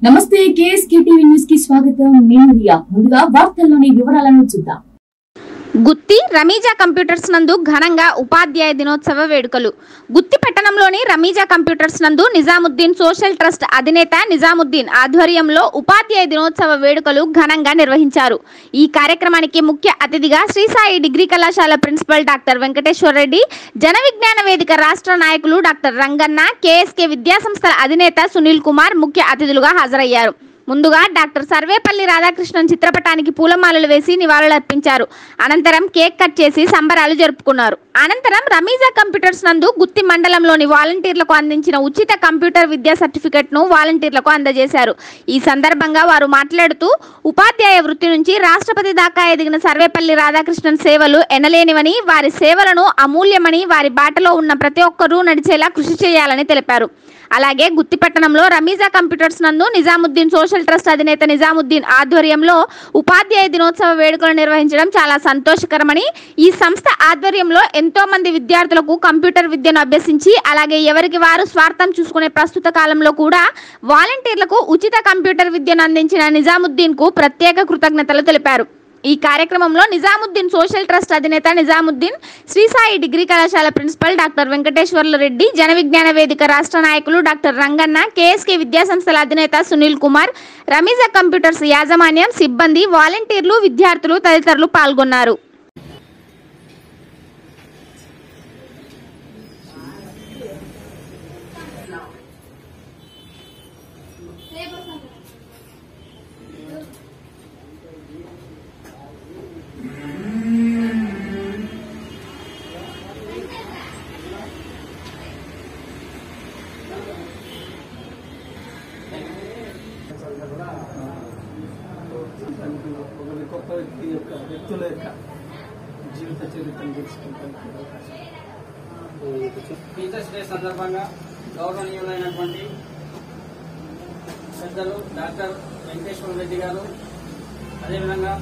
నమస్తే KSK TV news కి స్వాగతం నేను రియా ముందుగా వార్తల్లోని వివరాలను చూద్దాం గుత్తి రమీజా కంప్యూటర్స్ నందు ఘనంగా ఉపాధ్యాయ దినోత్సవ వేడుకలు గుత్తి పట్టణంలోని రమీజా కంప్యూటర్స్ నందు నిజాముద్దీన్ సోషల్ ట్రస్ట్ అధినేత నిజాముద్దీన్ ఆధ్వర్యంలో ఉపాధ్యాయ దినోత్సవ వేడుకలు ఘనంగా నిర్వహించారు ఈ కార్యక్రమానికి ముఖ్య అతిథిగా శ్రీసాయి డిగ్రీ కళాశాల ప్రిన్సిపల్ డాక్టర్ వెంకటేశ్వర రెడ్డి జన విజ్ఞాన వేదిక రాష్ట్ర నాయకులు డాక్టర్ రంగన్న కేఎస్కే విద్యాసంస్థల అధినేత సునీల్ కుమార్ ముఖ్య అతిథులుగా హాజరయ్యారు ముందుగా డాక్టర్ సర్వేపల్లి రాధాకృష్ణన్ చిత్రపటానికి పూలమాలలు వేసి నివాళులర్పించారు అనంతరం కేక్ కట్ చేసి సంబరాలు జరుపుకున్నారు అనంతరం రమీజా కంప్యూటర్స్ నందు గుత్తి మండలంలోని వాలంటీర్లకు అందించిన ఉచిత కంప్యూటర్ విద్యా సర్టిఫికెట్ ను వాలంటీర్లకు అందజేశారు ఈ సందర్భంగా వారు మాట్లాడుతూ ఉపాధ్యాయ వృత్తి నుంచి రాష్ట్రపతి దాకా ఎదిగిన సర్వేపల్లి రాధాకృష్ణన్ సేవలు ఎనలేనివని వారి సేవలను అమూల్యమని వారి బాటలో ఉన్న ప్రతి ఒక్కరూ నడిచేలా కృషి చేయాలని తెలిపారు అలాగే గుత్తిపట్టణంలో రమీజా కంప్యూటర్స్ నందు నిజాముద్దీన్ సోషల్ ట్రస్ట్ అధినేత నిజాముద్దీన్ ఆధ్వర్యంలో ఉపాధ్యాయ దినోత్సవ వేడుకలు నిర్వహించడం చాలా సంతోషకరమని ఈ సంస్థ ఆధ్వర్యంలో ఎంతో మంది విద్యార్థులకు కంప్యూటర్ విద్యను అభ్యసించి అలాగే ఎవరికి వారు స్వార్థం చూసుకునే ప్రస్తుత కాలంలో కూడా వాలంటీర్లకు ఉచిత కంప్యూటర్ విద్యను అందించిన నిజాముద్దీన్ కు ప్రత్యేక కృతజ్ఞతలు తెలిపారు ఈ కార్యక్రమంలో నిజాముద్దీన్ సోషల్ ట్రస్ట్ అధినేత నిజాముద్దీన్ శ్రీసాయి డిగ్రీ కళాశాల ప్రిన్సిపల్ డాక్టర్ వెంకటేశ్వర్ల రెడ్డి జన విజ్ఞాన వేదిక రాష్ట్ర నాయకులు డాక్టర్ రంగన్న కేఎస్కే విద్యాసంస్థల అధినేత సునీల్ కుమార్ రమీజా కంప్యూటర్స్ యాజమాన్యం సిబ్బంది వాలంటీర్లు విద్యార్థులు తదితరులు పాల్గొన్నారు ఒకరి గొప్ప వ్యక్తి యొక్క వ్యక్తుల యొక్క జీవిత చరిత్రను తెలుసుకుంటానికి అవకాశం టీచర్స్ డే సందర్భంగా గౌరవనీయులైనటువంటి పెద్దలు డాక్టర్ వెంకటేశ్వర రెడ్డి గారు అదేవిధంగా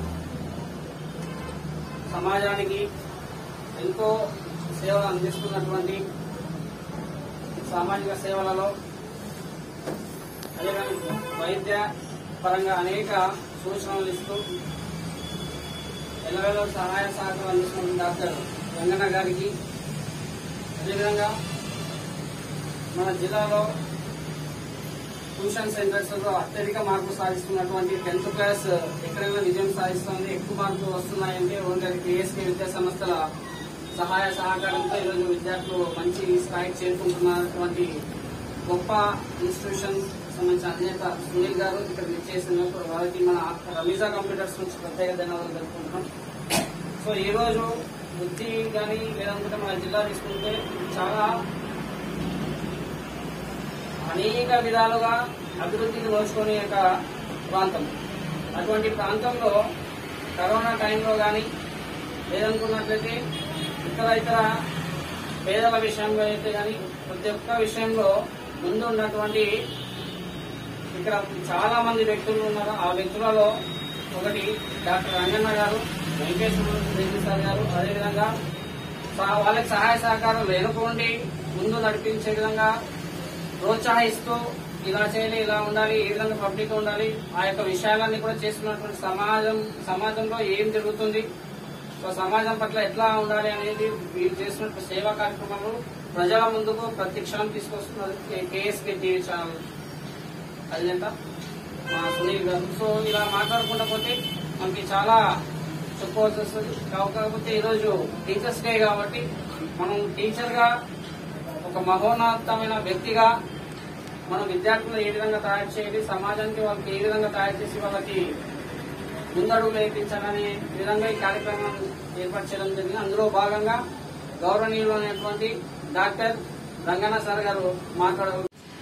సమాజానికి ఎంతో సేవలు అందిస్తున్నటువంటి సామాజిక సేవలలో అదేవిధంగా వైద్య పరంగా అనేక సూచనలు ఇస్తూ ఎల్లవేళ సహాయ సహకారం అందిస్తున్న డాక్టర్ రంగన్న గారికి అదేవిధంగా మన జిల్లాలో ట్యూషన్ సెంటర్స్ లో అత్యధిక మార్కులు సాధిస్తున్నటువంటి టెన్త్ క్లాస్ ఎక్కడైనా విజయం సాధిస్తుంది ఎక్కువ మార్కులు వస్తున్నాయంటే ఓన్లీ కేఎస్కే విద్యా సంస్థల సహాయ సహకారంతో ఈరోజు విద్యార్థులు మంచి స్థాయికి చేరుకుంటున్నటువంటి గొప్ప ఇన్స్టిట్యూషన్ సంబంధించిన అధినేత సునీల్ గారు ఇక్కడ విచ్చేసినందుకు వారికి మన రమీజా కంప్యూటర్స్ నుంచి ప్రత్యేక ధన్యవాదాలు జరుపుకుంటున్నాం సో ఈ రోజు బుద్ధి కానీ లేదనుకుంటే మన జిల్లా తీసుకుంటే చాలా అనేక విధాలుగా అభివృద్ధికి నోచుకునే యొక్క ప్రాంతం అటువంటి ప్రాంతంలో కరోనా టైంలో కానీ లేదనుకున్నట్లయితే ఇతర ఇతర పేదల విషయంలో అయితే కానీ ప్రతి ఒక్క విషయంలో ముందు ఉన్నటువంటి ఇక్కడ చాలా మంది వ్యక్తులు ఉన్నారు ఆ వ్యక్తులలో ఒకటి డాక్టర్ రంగన్న గారు వెంకటేశ్వర రెడ్డి సార్ గారు అదేవిధంగా సా- వాళ్ళకి సహాయ సహకారం లేనుకోండి ముందు నడిపించే విధంగా ప్రోత్సహిస్తూ ఇలా చేయాలి ఇలా ఉండాలి ఏ విధంగా పబ్లిక్ ఉండాలి ఆ యొక్క విషయాలన్నీ కూడా చేస్తున్నటువంటి సమాజం సమాజంలో ఏం జరుగుతుంది సో సమాజం పట్ల ఎట్లా ఉండాలి అనేది వీరు చేస్తున్న సేవా కార్యక్రమాలు ప్రజల ముందుకు ప్రతి క్షణం తీసుకొస్తున్నారు కేఎస్కే టీవీ ఛానల్ అధినేత మా సునీల్ గారు సో ఇలా మాట్లాడుకుంటా పోతే మనకి చాలా చెప్పుకోవాల్సి వస్తుంది కావు- కాకపోతే ఈరోజు టీచర్స్ డే కాబట్టి మనం టీచర్ గా ఒక మహోన్నతమైన వ్యక్తిగా మనం విద్యార్థులు ఏ విధంగా తయారు చేయాలి సమాజానికి వాళ్ళకి ఏ విధంగా తయారు చేసి వాళ్ళకి ముందడుగులు వేయించాలనే విధంగా ఈ కార్యక్రమం ఏర్పాటు చేయడం జరిగింది అందులో భాగంగా గౌరవనీయులు అనేటువంటి డాక్టర్ రంగన్న సార్ గారు మాట్లాడ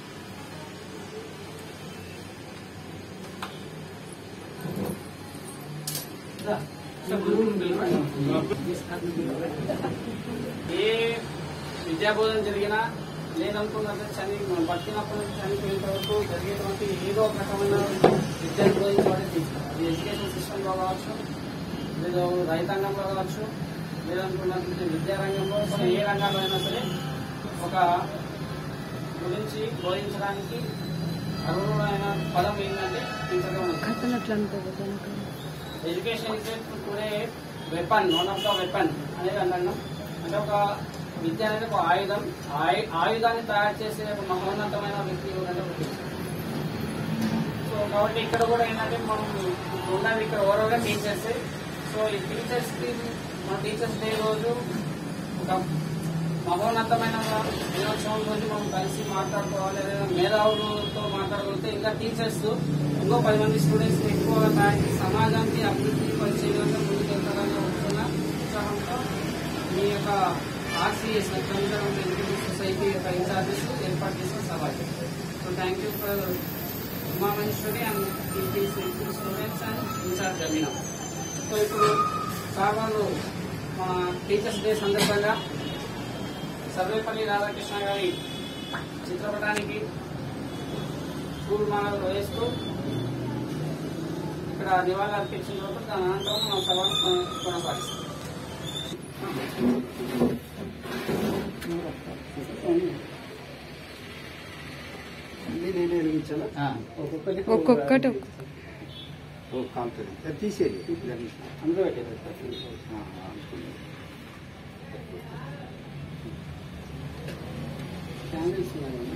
ఏ విద్యాబోధన జరిగినా లేదనుకున్నట్టు చని మనం పట్టినప్పటి నుంచి చనిపోయేంత వరకు జరిగేటువంటి ఏదో ఒక రకమైన విద్యను బోధించబడి ఎడ్యుకేషన్ సిస్టంలో కావచ్చు లేదా రైతాంగంలో కావచ్చు లేదనుకున్నట్లయితే విద్యారంగంలో సో ఏ రంగంలో అయినా సరే ఒక గురించి బోధించడానికి అర్హులైన పదం ఏంటంటే టీచర్గా ఉంది education is today weapon one of the weapon అనేది అంటున్నాం అంటే ఒక విద్య అనేది ఒక ఆయుధం ఆయ- ఆయుధాన్ని తయారు చేసే ఒక మహోన్నతమైన వ్యక్తి ఎవరంటే ఒక teacher. సో కాబట్టి ఇక్కడ కూడా ఏంటంటే మనం ఇప్పుడు ఉన్నది ఇక్కడ ఓవరాల్ గా టీచర్స్ సో ఈ టీచర్స్ కి మన టీచర్స్ డే రోజు ఒక మహోన్నతమైన దినోత్సవం రోజు మనం కలిసి మాట్లాడుకోవాలి లేదా మేధావులతో మాట్లాడగలిగితే ఇంకా టీచర్స్ ఇంకో పది మంది స్టూడెంట్స్ ఎక్కువగా తయారు చేసి సమాజానికి అభివృద్ధి పరిచే విధంగా ముందుకెళ్తారని వస్తున్న ఉత్సాహంతో మీ యొక్క ఆర్సీఎస్ కమిషన్ ఎడ్యుకేషన్ సొసైటీ యొక్క ఇన్ఛార్జెస్ ఏర్పాటు చేసిన సభ so thank you for Uma Maheshwari and students and incharge Jameena so ఇప్పుడు సార్ వాళ్ళు మన టీచర్స్ డే సందర్భంగా సర్వేపల్లి రాధాకృష్ణ గారి చిత్రపటానికి స్కూల్ మానవులు వేస్తూ ఇక్కడ నివాళులు అర్పించిన తర్వాత దాని అనంతరం మనం సభను కొన- కొనసాగిస్తాం అన్ని నేనే వెలిగించాలా ఒక్కొక్కటి ఒక్కొక్కటి ఓ కాలుతుంది అది తీసేది అందరూ పెట్టేది క్యాండిల్స్ ఉన్నాయి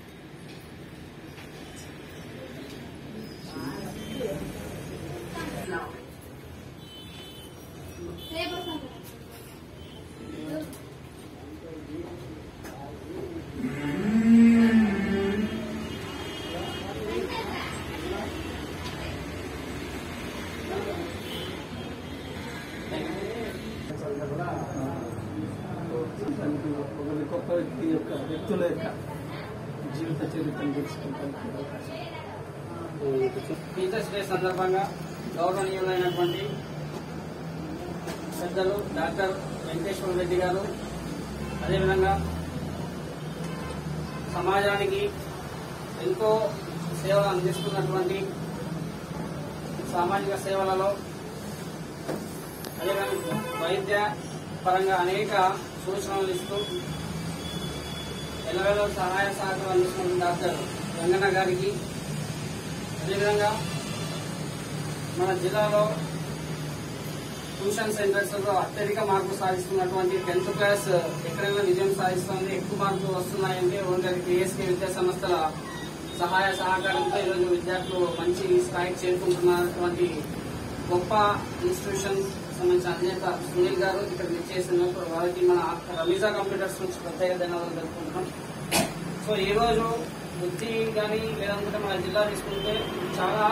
ఒకరి గొప్ప వ్యక్తి యొక్క వ్యక్తుల యొక్క జీవిత చరిత్రను తెలుసుకుంటానికి అవకాశం టీచర్స్ డే సందర్భంగా గౌరవనీయులైనటువంటి పెద్దలు డాక్టర్ వెంకటేశ్వర రెడ్డి గారు అదేవిధంగా సమాజానికి ఎంతో సేవలు అందిస్తున్నటువంటి సామాజిక సేవలలో అదేవిధంగా వైద్య పరంగా అనేక సూచనలు ఇస్తూ ఎల్లవేళ సహాయ సహకారం అందిస్తున్న డాక్టర్ రంగన్న గారికి అదేవిధంగా మన జిల్లాలో ట్యూషన్ సెంటర్స్ లో అత్యధిక మార్కులు సాధిస్తున్నటువంటి టెన్త్ క్లాస్ ఎక్కడైనా విజయం సాధిస్తుంది ఎక్కువ మార్కులు వస్తున్నాయంటే ఓన్లీ కేఎస్కే విద్యా సంస్థల సహాయ సహకారంతో ఈరోజు విద్యార్థులు మంచి స్థాయికి చేరుకుంటున్నటువంటి గొప్ప ఇన్స్టిట్యూషన్ సంబంధించిన అధినేత సునీల్ గారు ఇక్కడ విచ్చేసినప్పుడు వారికి మన రమీజా కంప్యూటర్స్ నుంచి ప్రత్యేక ధన్యవాదాలు జరుపుకుంటున్నాం సో ఈ రోజు వృత్తి కానీ లేదనుకుంటే మన జిల్లా తీసుకుంటే చాలా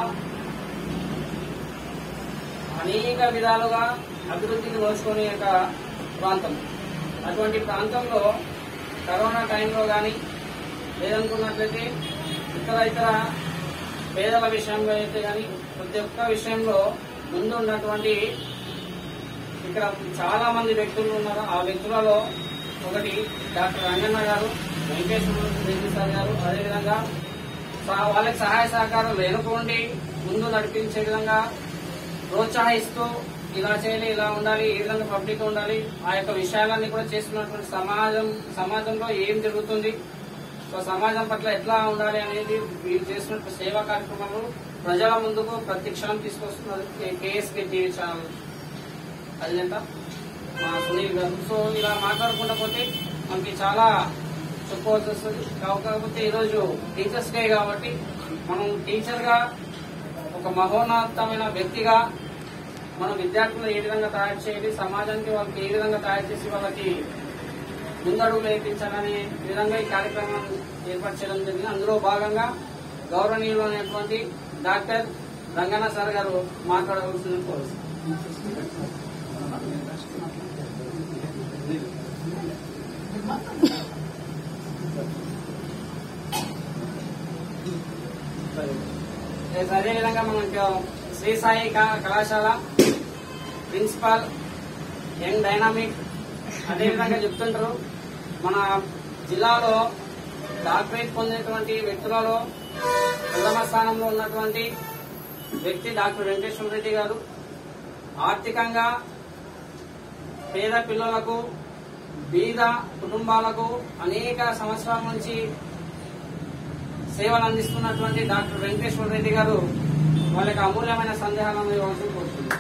అనేక విధాలుగా అభివృద్ధికి నోచుకునే ఒక ప్రాంతం అటువంటి ప్రాంతంలో కరోనా టైంలో కానీ లేదనుకున్నట్లయితే ఇతర ఇతర పేదల విషయంలో అయితే కానీ ప్రతి ఒక్క విషయంలో ముందు ఉన్నటువంటి ఇక్కడ చాలా మంది వ్యక్తులు ఉన్నారు ఆ వ్యక్తులలో ఒకటి డాక్టర్ రంగన్న గారు వెంకటేశ్వర రెడ్డి సార్ గారు అదేవిధంగా సహ- వాళ్ళకి సహాయ సహకారం లేనుకోండి ముందు నడిపించే విధంగా ప్రోత్సహిస్తూ ఇలా చేయాలి ఇలా ఉండాలి ఏ విధంగా పబ్లిక్ ఉండాలి ఆ యొక్క విషయాలన్నీ కూడా చేస్తున్నటువంటి సమాజం సమాజంలో ఏం జరుగుతుంది సో సమాజం పట్ల ఎట్లా ఉండాలి అనేది వీళ్ళు చేస్తున్న సేవా కార్యక్రమాలు ప్రజల ముందుకు ప్రతి క్షణం తీసుకొస్తున్నారు కేఎస్కే టీవీ ఛానల్ అధినేత మా సునీల్ గారు సో ఇలా మాట్లాడుకుంటా పోతే మనకి చాలా చెప్పుకోవాల్సి వస్తుంది కావు- కాకపోతే ఈరోజు టీచర్స్ డే కాబట్టి మనం టీచర్ గా ఒక మహోన్నతమైన వ్యక్తిగా మన విద్యార్థులు ఏ విధంగా తయారు చేయాలి సమాజానికి వాళ్ళకి ఏ విధంగా తయారు చేసి వాళ్ళకి ముందడుగులు వేయించాలనే విధంగా ఈ కార్యక్రమం ఏర్పాటు చేయడం జరిగింది అందులో భాగంగా గౌరవనీయులు అనేటువంటి డాక్టర్ రంగన్న సార్ గారు మాట్లాడవలసిందని కోరుతున్నాను ఎస్, అదేవిధంగా మనకు శ్రీ సాయి క- కళాశాల ప్రిన్సిపాల్ యంగ్ డైనామిక్ అదేవిధంగా చెప్తుంటారు మన జిల్లాలో డాక్టరేట్ పొందినటువంటి వ్యక్తులలో ప్రథమ స్థానంలో ఉన్నటువంటి వ్యక్తి డాక్టర్ వెంకటేశ్వర రెడ్డి గారు ఆర్థికంగా పేద పిల్లలకు బీద కుటుంబాలకు అనేక సంవత్సరాల నుంచి సేవలు అందిస్తున్నటువంటి డాక్టర్ వెంకటేశ్వర రెడ్డి గారు వాళ్ళకి అమూల్యమైన సందేహాలను ఇవ్వాల్సి కోరుతుంది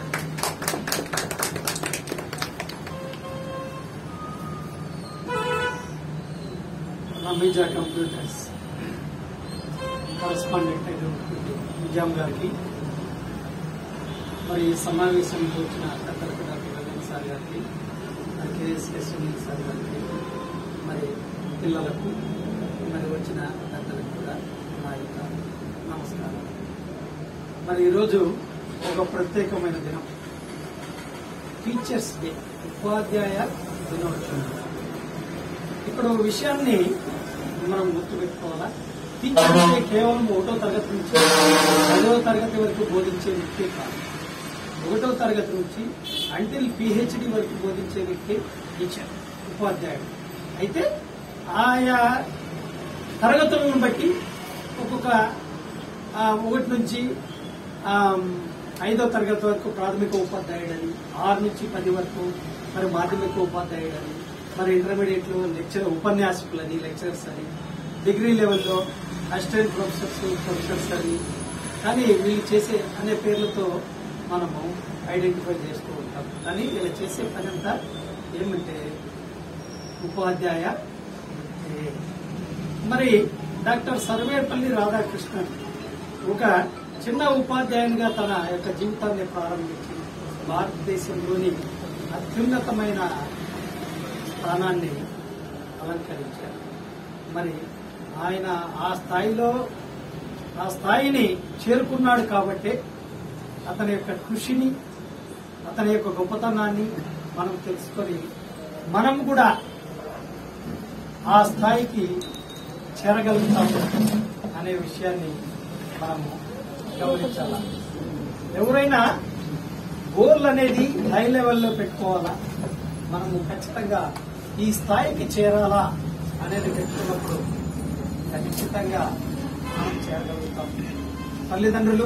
రమీజా కంప్యూటర్స్ కరస్పాండెంట్ అయినటువంటి నిజాం గారికి మరి ఈ సమావేశానికి వచ్చిన కత్తలకు డాక్టర్ రవీంద్ర సార్ గారికి మరి కేఎస్కే సునీల్ సార్ గారికి మరి పిల్లలకు మరి వచ్చిన పెద్దలకు కూడా నా యొక్క నమస్కారం మరి ఈరోజు ఒక ప్రత్యేకమైన దినం టీచర్స్ డే ఉపాధ్యాయ దినోత్సవం ఇక్కడ ఒక విషయాన్ని మనం గుర్తుపెట్టుకోవాలా టీచర్ అంటే కేవలం ఒకటో తరగతి నుంచి పదవ తరగతి వరకు బోధించే వ్యక్తి కాదు ఒకటో తరగతి నుంచి అంటిల్ పిహెచ్డి వరకు బోధించే వ్యక్తి టీచర్ ఉపాధ్యాయుడు అయితే ఆయా తరగతులను బట్టి ఒక్కొక్క ఆ, ఒకటి నుంచి ఆ, ఐదో తరగతి వరకు ప్రాథమిక ఉపాధ్యాయుడని ఆరు నుంచి పది వరకు మరి మాధ్యమిక ఉపాధ్యాయుడని మరి ఇంటర్మీడియట్ లో లెక్చర్ ఉపన్యాసకులని లెక్చరర్స్ అని డిగ్రీ లెవెల్లో అసిస్టెంట్ ప్రొఫెసర్స్ ప్రొఫెసర్స్ అని కానీ వీళ్ళు చేసే అనే పేర్లతో మనము ఐడెంటిఫై చేస్తూ ఉంటాం కానీ వీళ్ళు చేసే పని అంతా ఏమంటే ఉపాధ్యాయ వృత్తి. మరి డాక్టర్ సర్వేపల్లి రాధాకృష్ణన్ ఒక చిన్న ఉపాధ్యాయునిగా తన యొక్క జీవితాన్ని ప్రారంభించి భారతదేశంలోని అత్యున్నతమైన స్థానాన్ని అలంకరించారు మరి ఆయన ఆ స్థాయిలో ఆ స్థాయిని చేరుకున్నాడు కాబట్టి అతని యొక్క కృషిని అతని యొక్క గొప్పతనాన్ని మనం తెలుసుకొని మనం కూడా ఆ స్థాయికి చేరగలుగుతాము అనే విషయాన్ని మనము గమనించాల ఎవరైనా గోల్ అనేది హై లెవెల్లో పెట్టుకోవాలా మనము ఖచ్చితంగా ఈ స్థాయికి చేరాలా అనేది పెట్టుకున్నప్పుడు ఖచ్చితంగా మనం చేరగలుగుతాం తల్లిదండ్రులు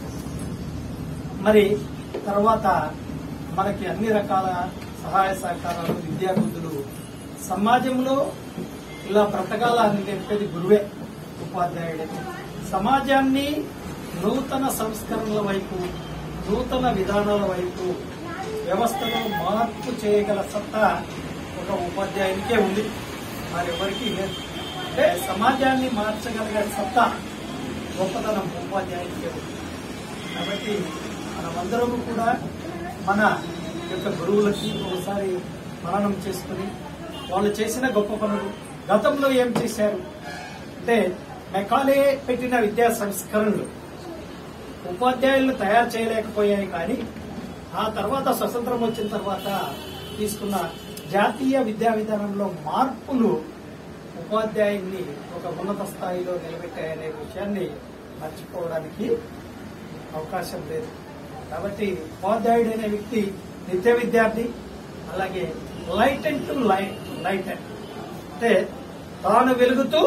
మరి తర్వాత మనకి అన్ని రకాల సహాయ సహకారాలు విద్యాబుద్ధులు సమాజంలో ఇలా బ్రతకాలని నేర్పేది గురువే ఉపాధ్యాయుడే సమాజాన్ని నూతన సంస్కరణల వైపు నూతన విధానాల వైపు వ్యవస్థలో మార్పు చేయగల సత్తా ఒక ఉపాధ్యాయునికే ఉంది మరెవరికి లేదు అంటే సమాజాన్ని మార్చగలిగే సత్తా గొప్పతనం ఉపాధ్యాయునికే ఉంది కాబట్టి మనమందరము కూడా మన యొక్క గురువులకి ఒకసారి మననం చేసుకుని వాళ్ళు చేసిన గొప్ప పనులు గతంలో ఏం చేశారు అంటే మెకాలే పెట్టిన విద్యా సంస్కరణలు ఉపాధ్యాయులను తయారు చేయలేకపోయాయి కానీ ఆ తర్వాత స్వతంత్రం వచ్చిన తర్వాత తీసుకున్న జాతీయ విద్యా విధానంలో మార్పులు ఉపాధ్యాయుల్ని ఒక ఉన్నత స్థాయిలో నిలబెట్టాయనే విషయాన్ని మర్చిపోవడానికి అవకాశం లేదు కాబట్టి ఉపాధ్యాయుడు అనే వ్యక్తి నిత్య విద్యార్థి అలాగే light and to light light అంటే తాను వెలుగుతూ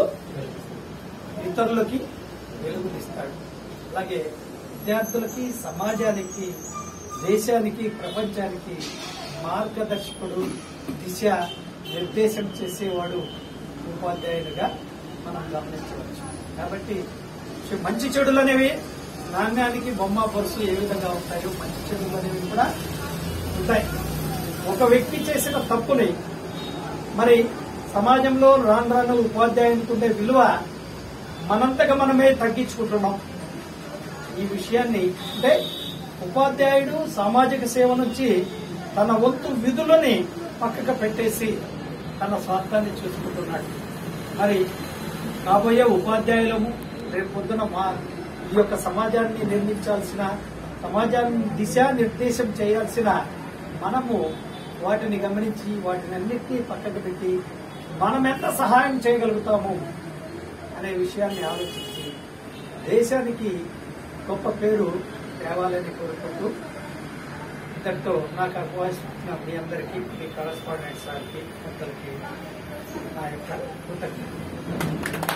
ఇతరులకి వెలుగునిస్తాడు అలాగే విద్యార్థులకి సమాజానికి దేశానికి ప్రపంచానికి మార్గదర్శకుడు దిశ నిర్దేశం చేసేవాడు ఉపాధ్యాయులుగా మనం గమనించవచ్చు కాబట్టి చె- మంచి చెడులు అనేవి నాణ్యానికి బొమ్మ బొరుసు ఏ విధంగా ఉంటాయో మంచి చెడులు అనేవి కూడా ఉంటాయి ఒక వ్యక్తి చేసిన తప్పుని మరి సమాజంలో రాను రాను ఉపాధ్యాయునికి ఉండే విలువ మనంతగా మనమే తగ్గించుకుంటున్నాం ఈ విషయాన్ని అంటే ఉపాధ్యాయుడు సామాజిక సేవ నుంచి తన వంతు విధులని పక్కకు పెట్టేసి తన స్వార్థాన్ని చూసుకుంటున్నాడు మరి కాబోయే ఉపాధ్యాయులము రేపు పొద్దున మా ఈ యొక్క సమాజాన్ని నిర్మించాల్సిన సమాజాన్ని దిశానిర్దేశం చేయాల్సిన మనము వాటిని గమనించి వాటిని అన్నిటినీ పక్కకు పెట్టి మనం ఎంత సహాయం చేయగలుగుతాము అనే విషయాన్ని ఆలోచించి దేశానికి గొప్ప పేరు తేవాలని కోరుకుంటూ ఇంతటితో నాకు అవకాశం ఇచ్చిన మీ అందరికీ మీ కరస్పాండెంట్ సార్కి అందరికీ నా యొక్క కృతజ్ఞత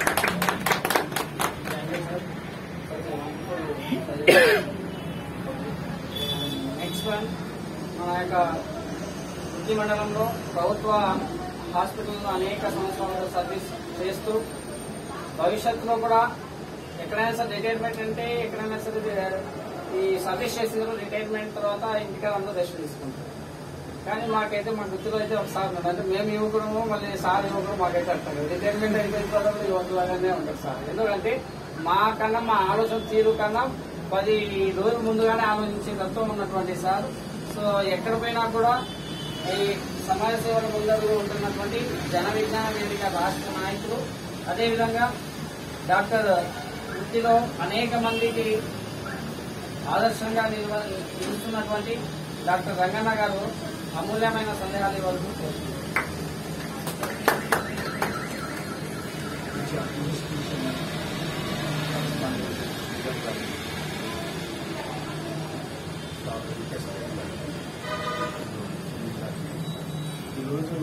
నెక్స్ట్ వన్ మన యొక్క వృత్తి మండలంలో ప్రభుత్వ హాస్పిటల్లో అనేక సంవత్సరాలుగా సర్వీస్ చేస్తూ భవిష్యత్తులో కూడా ఎక్కడైనా సరే రిటైర్మెంట్ అంటే ఎక్కడైనా సరే ఈ సర్వీస్ చేసిన రిటైర్మెంట్ తర్వాత ఇంటికి అందరూ రెస్ట్ తీసుకుంటారు కానీ మాకైతే మా వృత్తిలో అయితే ఒకసారి ఉన్నారు అంటే మేము యువకుడము మళ్ళీ సార్ యువకుడు మాకైతే అర్థం కాదు రిటైర్మెంట్ అయిపోయిన తర్వాత యువకులాగానే ఉంటారు సార్ ఎందుకంటే మా కన్నా మా ఆలోచన తీరు కన్నా పది రోజుల ముందుగానే ఆలోచించే తత్వం ఉన్నటువంటి సార్ సో ఎక్కడ పోయినా కూడా ఈ సమాజ సేవల ముందరు ఉంటున్నటువంటి జన విజ్ఞాన వేదిక రాష్ట్ర నాయకులు అదేవిధంగా డాక్టర్ వృత్తిలో అనేక మందికి ఆదర్శంగా నిల్వ- నిలుస్తున్నటువంటి డాక్టర్ రంగన్న గారు అమూల్యమైన సందేహాలు ఇవ్వాల్సి కోరుతున్నాను. ఈరోజు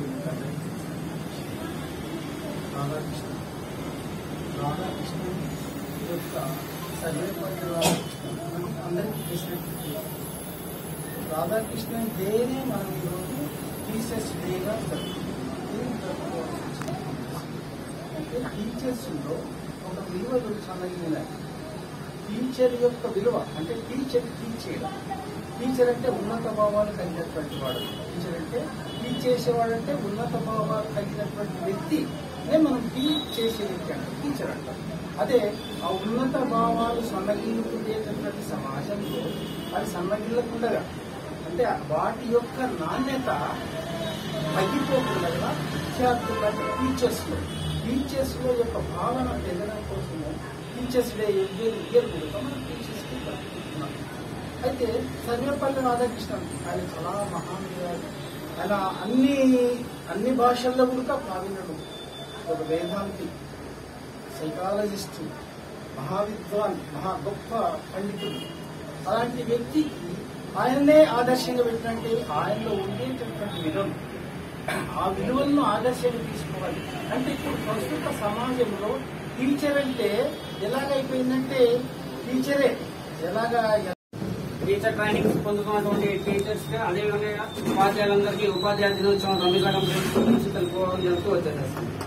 రాధాకృష్ణ రాధాకృష్ణ యొక్క సర్వేపల్లి అందరికీ తెలిసినట్టు రాధాకృష్ణ డేనే మనం ఈరోజు టీచర్స్ డేగా జరుపుకుంటున్నాం ఏం జరుపుకోవాల్సి వచ్చింది? అంటే టీచర్స్లో ఒక విలువలు సన్నగిన టీచర్ యొక్క విలువ అంటే టీచర్ టీచ్ చేయడం టీచర్ అంటే ఉన్నత భావాలు కలిగినటువంటి వాడు టీచర్ అంటే టీచ్ చేసేవాడు అంటే ఉన్నత భావాలు కలిగినటువంటి వ్యక్తి అదే మనం టీచ్ చేసే వ్యక్తి అంటే టీచర్ అంటాం అదే ఆ ఉన్నత భావాలు సన్నగిల్లుకునేటటువంటి సమాజంలో అది సన్నగిల్లకుండగా అంటే వాటి యొక్క నాణ్యత తగ్గిపోకుండా విద్యార్థుల టీచర్స్ లో టీచర్స్ లో యొక్క భావన పెరగడం కోసము టీచర్స్ డే ఇయర్ ఇయర్ కూడా మనం టీచర్స్ డే జరుపుకుంటున్నాం అయితే సర్వేపల్లి రాధాకృష్ణన్ ఆయన చాలా మహానుభావుడు ఆయన అన్ని అన్ని భాషల్లో కూడా ప్రావీణ్యుడు ఒక వేదాంతి సైకాలజిస్టు మహావిద్వాన్ మహా గొప్ప పండితుడు అలాంటి వ్యక్తికి ఆయన్నే ఆదర్శంగా పెట్టినట్టే ఆయనలో ఉండేటటువంటి విలువలు ఆ విలువలను ఆదర్శంగా తీసుకోవాలి అంటే ఇప్పుడు ప్రస్తుత సమాజంలో టీచర్ అంటే ఎలాగైపోయిందంటే టీచరే ఎలాగా టీచర్ ట్రైనింగ్ పొందుతున్నటువంటి టీచర్స్ కి అదేవిధంగా ఉపాధ్యాయులందరికీ ఉపాధ్యాయ దినోత్సవం రమీజా కంపెనీ గురించి తెలుపుకోవడం జరుగుతూ వచ్చేది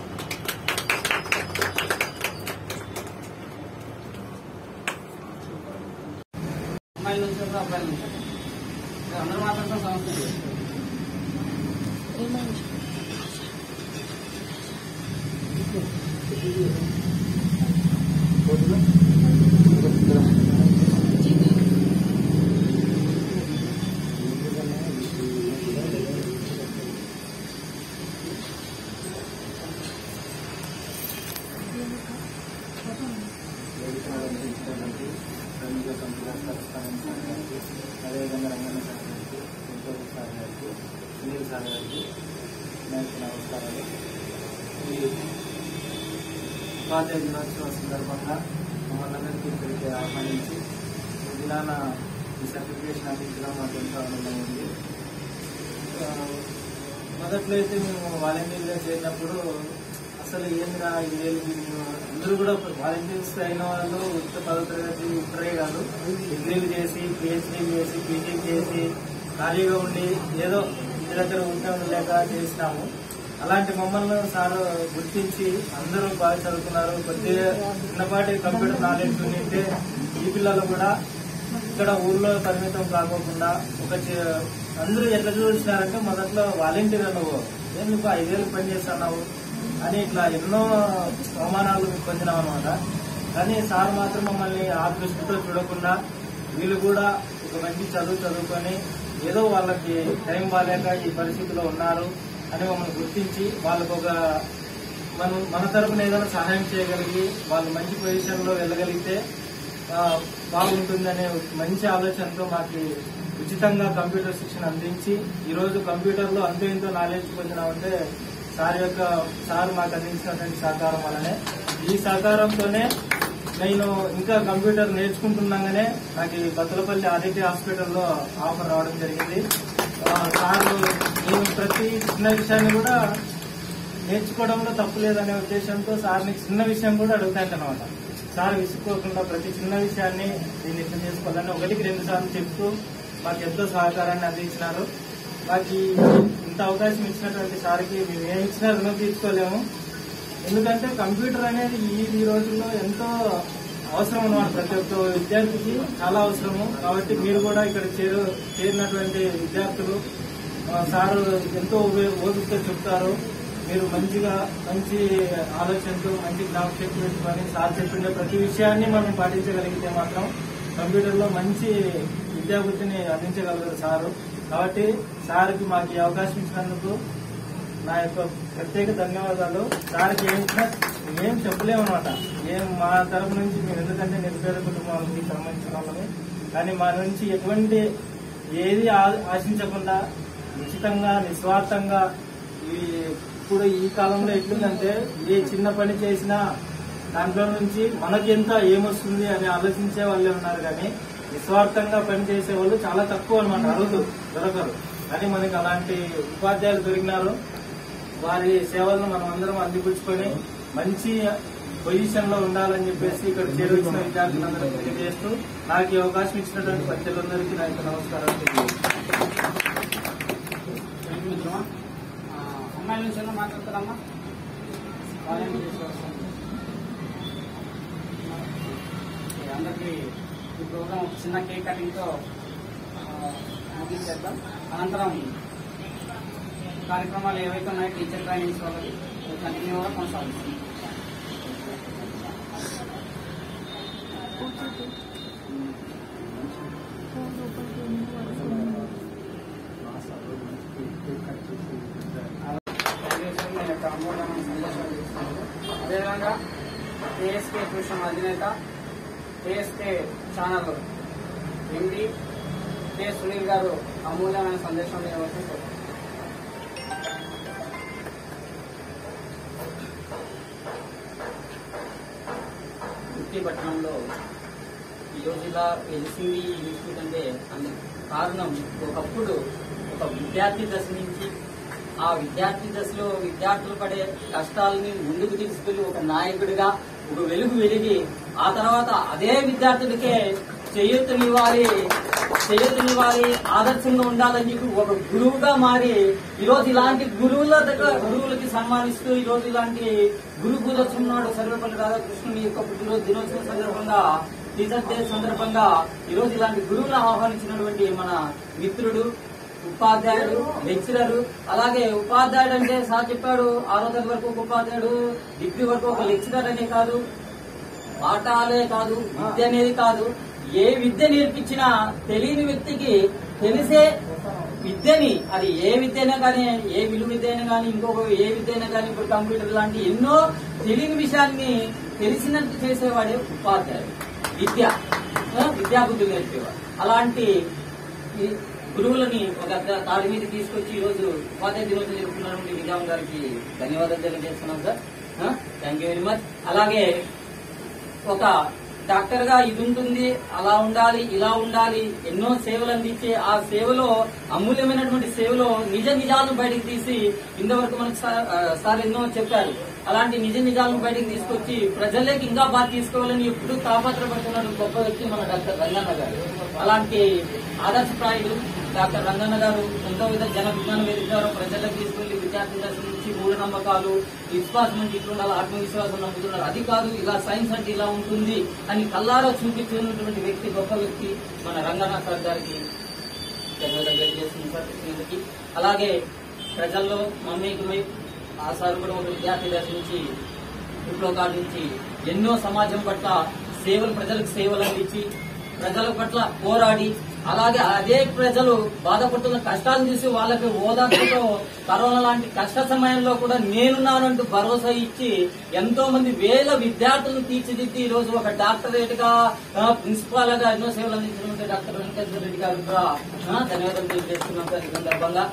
అమ్మాయిల నుంచి ఒక అబ్బాయిల నుంచి ఇక్కడ అందరూ మాట్లాడటం సమస్య లేదు. అదేవిధంగా రంగన్న సార్ గారికి వెంకటేశ్వర సార్ గారికి సునీల్ సార్ గారికి నాకు నమస్కారాలు ఈ ఉపాధ్యాయ దినోత్సవం సందర్భంగా మమ్మల్ని అందరికీ ఇక్కడికి ఆహ్వానించి ఈ దినాన ఈ సర్టిఫికేషన్ అందించడం మాకు ఎంతో ఆనందంగా ఉంది ఆ, మొదట్లో అయితే మేము వాలంటీర్గా చేరినప్పుడు అసలు ఏందిరా ఇదేమి మేము అందరూ కూడా వాలంటీర్స్ అయిన వాళ్ళు ఉత్తర పదో తరగతి ఉత్తరే కాదు డిగ్రీలు చేసి పిహెచ్డీ చేసి పీజీ చేసి ఖాళీగా ఉండి ఏదో ఇంటి దగ్గర ఉంటే లేక చేసినాము అలాంటి మమ్మల్ని సార్ గుర్తించి అందరూ బాగా చదువుకున్నారు కొద్దిగా చిన్నపాటి కంప్యూటర్ నాలెడ్జ్ ఉంటే ఈ పిల్లలు కూడా ఇక్కడ ఊర్లో పరిమితం కాకోకుండా ఒక చి- అందరూ ఎట్లా చూసినారంటే మొదట్లో వాలంటీర్ నువ్వు ఏం నువ్వు ఐదేళ్ళు పని చేస్తున్నావు అని ఇట్లా ఎన్నో అవమానాలు పొందినాం అనమాట కానీ సార్ మాత్రం మమ్మల్ని ఆ దృష్టితో చూడకుండా వీళ్ళు కూడా ఒక మంచి చదువు చదువుకొని ఏదో వాళ్ళకి టైం బాగాలేక ఈ పరిస్థితిలో ఉన్నారు అని మమ్మల్ని గుర్తించి వాళ్ళకు ఒక మనం మన తరపున ఏదైనా సహాయం చేయగలిగి వాళ్ళు మంచి పొజిషన్ లో వెళ్ళగలిగితే ఆ, బాగుంటుందనే ఒక మంచి ఆలోచనతో మాకు ఉచితంగా కంప్యూటర్ శిక్షణ అందించి ఈ రోజు కంప్యూటర్ లో అంతో ఇంతో నాలెడ్జ్ పొందినామంటే సార్ యొక్క సార్ మాకు అందించినటువంటి సహకారం వల్లనే ఈ సహకారంతోనే నేను ఇంకా కంప్యూటర్ నేర్చుకుంటున్నాగానే నాకు ఈ బత్తలపల్లి ఆదిత్య హాస్పిటల్లో ఆఫర్ రావడం జరిగింది ఆ, సార్ నేను ప్రతి చిన్న విషయాన్ని కూడా నేర్చుకోవడంలో తప్పు లేదనే ఉద్దేశంతో సార్ని చిన్న విషయం కూడా అడుగుతాంటనమాట సార్ విసుక్కోకుండా ప్రతి చిన్న విషయాన్ని దీన్ని ఎట్లా చేసుకోవాలని ఒకటికి రెండు సార్లు చెప్తూ మాకు ఎంతో సహకారాన్ని అందించినారు మాకు ఈ ఇంత అవకాశం ఇచ్చినటువంటి సార్కి మేము ఏమి ఇచ్చినా రుణం తీర్చుకోలేము ఎందుకంటే కంప్యూటర్ అనేది ఈ ఈ రోజుల్లో ఎంతో అవసరం అన్నమాట ప్రతి ఒక్క విద్యార్థికి చాలా అవసరము కాబట్టి మీరు కూడా ఇక్కడ చేరు చేరినటువంటి విద్యార్థులు ఆ, సారు ఎంతో ఓ- ఓపికతో చెప్తారు మీరు మంచిగా మంచి ఆలోచనతో మంచి జ్ఞాపకశక్తి పెట్టుకొని సార్ చెప్పిండే ప్రతి విషయాన్ని మనం పాటించగలిగితే మాత్రం కంప్యూటర్లో మంచి విద్యాబుద్ధిని అందించగలరు సారు కాబట్టి సార్కి మాకు ఈ అవకాశం ఇచ్చినందుకు నా యొక్క ప్రత్యేక ధన్యవాదాలు సార్కి ఏం ఇచ్చినా ఏం చెప్పలేము అనమాట ఏం మా తరపు నుంచి మేము ఎందుకంటే నిరుపేద కుటుంబాలకి సంబంధించిన వాళ్ళని కానీ మా నుంచి ఎటువంటి ఏది ఆ- ఆశించకుండా ఉచితంగా నిస్వార్థంగా ఈ ఇప్పుడు ఈ కాలంలో ఎట్లుందంటే ఏ చిన్న పని చేసినా దాంట్లో నుంచి మనకి ఎంత ఏమొస్తుంది అని ఆలోచించే వాళ్ళే ఉన్నారు కానీ నిస్వార్థంగా పనిచేసే వాళ్ళు చాలా తక్కువ అనమాట అరుదు దొరకరు కానీ మనకి అలాంటి ఉపాధ్యాయులు దొరికినారు వారి సేవలను మనం అందరం అందిపుచ్చుకొని మంచి పొజిషన్ లో ఉండాలని చెప్పేసి ఇక్కడ చేరువచ్చిన విద్యార్థులందరూ తెలియజేస్తూ నాకు ఈ అవకాశం ఇచ్చినటువంటి ప్రజలందరికీ నా యొక్క నమస్కారాలు తెలియజేస్తాను థ్యాంక్ యూ మిత్రమా ఆ, అమ్మాయిల నుంచి ఏమన్నా మాట్లాడతారమ్మా వాళ్ళని చేసి వస్తాం. ఓకే, అందరికీ ఈ ప్రోగ్రామ్ ఒక చిన్న కేక్ కటింగ్ తో ఆ, ముగించేద్దాం అనంతరం కార్యక్రమాలు ఏవైతే ఉన్నాయో టీచర్ ట్రైనింగ్స్ వాళ్ళకి కంటిన్యూగా కొనసాగుతుంది దయచేసి మీ యొక్క అమూల్యమైన సందేశాలు ఇస్తున్నారు. అదేవిధంగా ఏఎస్కే ట్యూషన్ అధినేత ASK channel MD K Sunil గారు అమూల్యమైన సందేశం ఇవ్వవలసి కోరుతున్నాను. వృత్తి పట్టణంలో ఈరోజు ఇలా వెలిసింది ఈ ఇన్స్టిట్యూట్ అంటే అందుకు కారణం ఒకప్పుడు ఒక విద్యార్థి దశ నుంచి ఆ విద్యార్థి దశలో విద్యార్థులు పడే కష్టాలని ముందుకు తీసుకెళ్లి ఒక నాయకుడిగా ఒక వెలుగు వెలిగి ఆ తర్వాత అదే విద్యార్థులకే చేయూతనివ్వాలి చేయూతనివ్వాలి ఆదర్శంగా ఉండాలని చెప్పి ఒక గురువుగా మారి ఈరోజు ఇలాంటి గురువుల దగ్గర గురువులకి సన్మానిస్తూ ఈ రోజు ఇలాంటి గురు పూజోత్సవం నాడు సర్వేపల్లి రాధాకృష్ణుని యొక్క పుట్టినరోజు దినోత్సవం సందర్భంగా టీచర్స్ డే సందర్భంగా ఈ రోజు ఇలాంటి గురువులను ఆహ్వానించినటువంటి మన మిత్రుడు ఉపాధ్యాయుడు లెక్చరర్ అలాగే ఉపాధ్యాయుడు అంటే సార్ చెప్పాడు ఆరో తరగతి వరకు ఒక ఉపాధ్యాయుడు డిగ్రీ వరకు ఒక లెక్చరర్ అనే కాదు పాఠాలే కాదు విద్య అనేది కాదు ఏ విద్య నేర్పించినా తెలియని వ్యక్తికి తెలిసే విద్యని అది ఏ విద్య అయినా కానీ ఏ విలువ విద్య అయినా కానీ ఇంకొక ఏ విద్య అయినా కానీ ఇప్పుడు కంప్యూటర్ లాంటి ఎన్నో తెలియని విషయాన్ని తెలిసినట్టు చేసేవాడే ఉపాధ్యాయుడు విద్య ఆ, విద్యాబుద్ధులు నేర్పేవాడు అలాంటి ఈ గురువులని ఒక తాడి మీద తీసుకొచ్చి ఈ రోజు ఉపాధ్యాయ దినోత్సవం జరుపుకున్నటువంటి విజయం గారికి ధన్యవాదాలు తెలియజేస్తున్నాం sir thank you very much అలాగే ఒక డాక్టర్ గా ఇది ఉంటుంది అలా ఉండాలి ఇలా ఉండాలి ఎన్నో సేవలు అందించే ఆ సేవలో అమూల్యమైనటువంటి సేవలో నిజ నిజాలను బయటకు తీసి ఇంతవరకు మనకు సార్ ఆ, సార్ ఎన్నో చెప్పారు అలాంటి నిజ నిజాలను బయటకు తీసుకొచ్చి ప్రజల్లోకి ఇంకా బాగా తీసుకోవాలని ఎప్పుడు తాపత్రపడుతున్న గొప్ప వ్యక్తి మన డాక్టర్ రంగన్న గారు అలాంటి ఆదర్శప్రాయుడు డాక్టర్ రంగన్న గారు ఎంతో విధ జన విజ్ఞాన వేదిక ద్వారా ప్రజలకు తీసుకెళ్లి విద్యార్థుల దశ నుంచి మూఢనమ్మకాలు విశ్వాసం అంటే ఇట్లా ఉండాలి ఆత్మవిశ్వాసం నమ్ముతున్నారు అది కాదు ఇలా సైన్స్ అంటే ఇలా ఉంటుంది అని కల్లారా చూపించుకున్నటువంటి వ్యక్తి గొప్ప వ్యక్తి మన రంగన్న సార్ గారికి ధన్యవాదాలు తెలియజేస్తుంది సార్ కృష్ణుడికి అలాగే ప్రజల్లో మమేకమై ఆ సార్ కూడా ఒక విద్యార్థి దశ నుంచి విప్లవ నుంచి ఎన్నో సమాజం పట్ల సేవలు ప్రజలకు సేవలు అందించి ప్రజల పట్ల పోరాడి అలాగే అదే ప్రజలు బాధపడుతున్న కష్టాలను చూసి వాళ్ళకి ఓదార్పుతో కరోనా లాంటి కష్ట సమయంలో కూడా నేనున్నానంటూ భరోసా ఇచ్చి ఎంతో మంది వేల విద్యార్థులను తీర్చిదిద్ది ఈ రోజు ఒక డాక్టరేట్ గా ప్రిన్సిపాల్ గా ఎన్నో సేవలు అందించినటువంటి డాక్టర్ వెంకటేశ్వర రెడ్డి గారు కూడా ఆ, ధన్యవాదాలు తెలియజేస్తున్నాం సార్ ఈ సందర్భంగా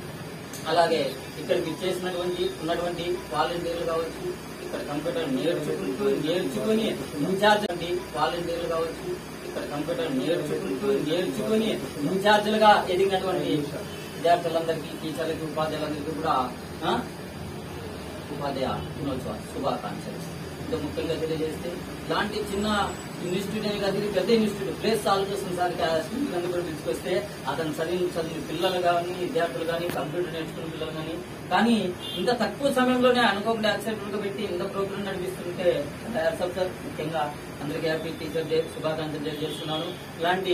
అలాగే ఇక్కడికి ఇచ్చేసినటువంటి ఉన్నటువంటి వాలంటీర్లు కావచ్చు ఇక్కడ కంప్యూటర్ నేర్చుకుంటూ నేర్చుకుని ఇన్ఛార్జ్ అండి వాలంటీర్లు కావచ్చు ఇక్కడ కంప్యూటర్ నేర్చుకుంటూ నేర్చుకుని ఇన్ఛార్జీలుగా ఎదిగినటువంటి విద్యార్థులందరికీ టీచర్లకి ఉపాధ్యాయులందరికీ కూడా ఆ, ఉపాధ్యాయ దినోత్సవ శుభాకాంక్షలు ఇంకా ముఖ్యంగా తెలియజేస్తే ఇలాంటి చిన్న ఇన్స్టిట్యూట్ అనే కాదు ఇది పెద్ద ఇన్స్టిట్యూట్ ప్లేస్ సాల్వ్ చేస్తున్న సారికి ఆ స్టూడెంట్ కూడా పిలుచుకొస్తే అతను చదివిన చదివిన పిల్లలు కానీ విద్యార్థులు కానీ కంప్యూటర్ నేర్చుకున్న పిల్లలు కానీ కానీ ఇంత తక్కువ సమయంలోనే అనుకోకుండా యాక్సిడెంట్ పెట్టి ఇంత ప్రోగ్రామ్ నడిపిస్తుంటే సార్ ముఖ్యంగా అందరికీ హ్యాపీ టీచర్ డే శుభాకాంక్షలు తెలియజేస్తున్నాను ఇలాంటి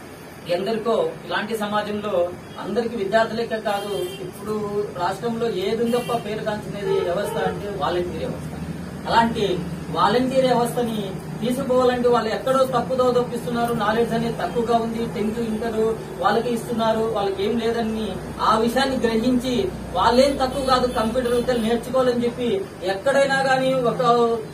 ఎందరికో ఇలాంటి సమాజంలో అందరికి విద్యార్థులకే కాదు ఇప్పుడు రాష్ట్రంలో ఏదుందప్ప పేరు కాంచినది వ్యవస్థ అంటే వాలంటీర్ వ్యవస్థ అలాంటి వాలంటీర్ వ్యవస్థని తీసుకోవాలంటే వాళ్ళు ఎక్కడో తప్పుదో తప్పిస్తున్నారు నాలెడ్జ్ అనేది తక్కువగా ఉంది టెన్త్ ఇంటర్ వాళ్ళకి ఇస్తున్నారు వాళ్ళకి ఏం లేదని ఆ విషయాన్ని గ్రహించి వాళ్ళేం తక్కువ కాదు కంప్యూటర్ విద్యలు నేర్చుకోవాలని చెప్పి ఎక్కడైనా కానీ ఒక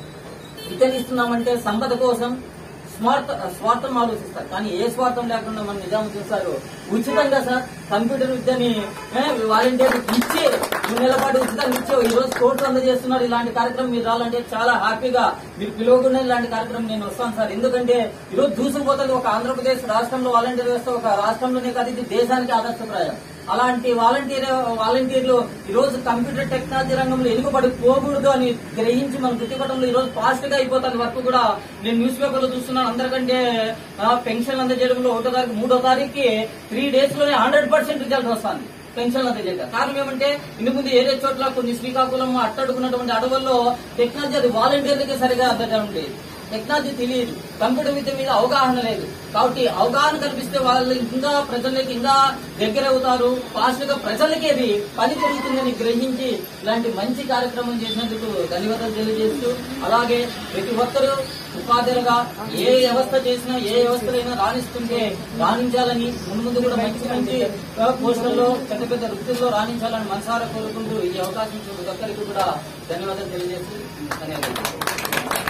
విద్యను ఇస్తున్నామంటే సంపద కోసం స్వార్థ స్వార్థం ఆలోచిస్తారు కానీ ఏ స్వార్థం లేకుండా మన నిజాముద్దీన్ సార్ ఉచితంగా సార్ కంప్యూటర్ విద్యని వాలంటీర్ ఇచ్చి మూడు నెలల పాటు ఉచితంగా ఇచ్చి ఈ రోజు కోర్టు అందజేస్తున్నారు ఇలాంటి కార్యక్రమం మీరు రావాలంటే చాలా హ్యాపీగా మీరు పిలువకుండా ఇలాంటి కార్యక్రమం నేను వస్తాను సార్ ఎందుకంటే ఈ రోజు దూసుకుపోతుంది ఒక ఆంధ్రప్రదేశ్ రాష్ట్రంలో వాలంటీర్ వ్యవస్థ ఒక రాష్ట్రంలోనే కాదు ఇది దేశానికి ఆదర్శప్రాయం అలాంటి వాలంటీర్ వాలంటీర్లు ఈ రోజు కంప్యూటర్ టెక్నాలజీ రంగంలో ఎలుగుబడి పోకూడదు అని గ్రహించి మన గుర్తుపట్టంలో ఈ రోజు ఫాస్ట్ గా అయిపోతుంది వర్క్ కూడా నేను న్యూస్ పేపర్ లో చూస్తున్నాను అందరికంటే ఆ, పెన్షన్ అందజేయడంలో ఒకటో తారీఖు మూడో తారీఖుకి త్రీ డేస్ లోనే హండ్రెడ్ పర్సెంట్ రిజల్ట్ వస్తుంది పెన్షన్ అందజేయడం కారణం ఏమంటే ఇంటి ముందు ఏదే చోట్ల కొన్ని శ్రీకాకుళం అట్టడుకున్నటువంటి అడవుల్లో టెక్నాలజీ అది వాలంటీర్లకి సరిగా అందడం లేదు టెక్నాలజీ తెలియదు కంప్యూటర్ విద్య మీద అవగాహన లేదు కాబట్టి అవగాహన కల్పిస్తే వాళ్ళు ఇంకా ప్రజలకి ఇంకా దగ్గర అవుతారు ఫాస్ట్ గా ప్రజలకి అది పని జరుగుతుందని గ్రహించి ఇలాంటి మంచి కార్యక్రమం చేసినందుకు ధన్యవాదాలు తెలియజేస్తూ అలాగే ప్రతి ఒక్కరూ ఉపాధ్యాయులుగా ఏ వ్యవస్థ చేసినా ఏ వ్యవస్థలైనా రాణిస్తుంటే రాణించాలని ముందు ముందు కూడా మంచి మంచి పోస్టుల్లో పెద్ద పెద్ద వృత్తుల్లో రాణించాలని మనసారా కోరుకుంటూ ఈ అవకాశం ఇచ్చిన ప్రతి ఒక్కరికి కూడా ధన్యవాదాలు తెలియజేస్తూ ధన్యవాదాలు